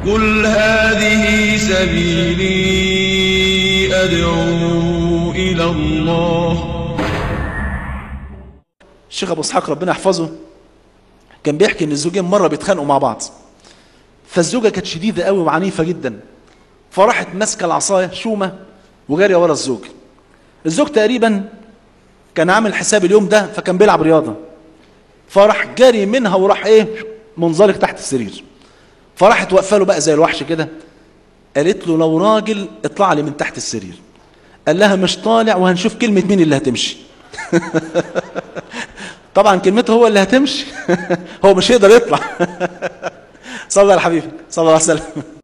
قل هذه سبيلي أدعو إلى الله الشيخ ابو اسحاق ربنا يحفظه كان بيحكي ان الزوجين مره بيتخانقوا مع بعض فالزوجه كانت شديده قوي وعنيفه جدا فراحت ماسكه العصايه شومه وجاريه ورا الزوج الزوج تقريبا كان عامل حساب اليوم ده فكان بيلعب رياضه فراح جاري منها وراح ايه منزلق تحت السرير فراحت واقفه له بقى زي الوحش كده قالت له لو راجل اطلع لي من تحت السرير قال لها مش طالع وهنشوف كلمه مين اللي هتمشي طبعا كلمته هو اللي هتمشي هو مش هيقدر يطلع صلى على الحبيب صلى الله عليه وسلم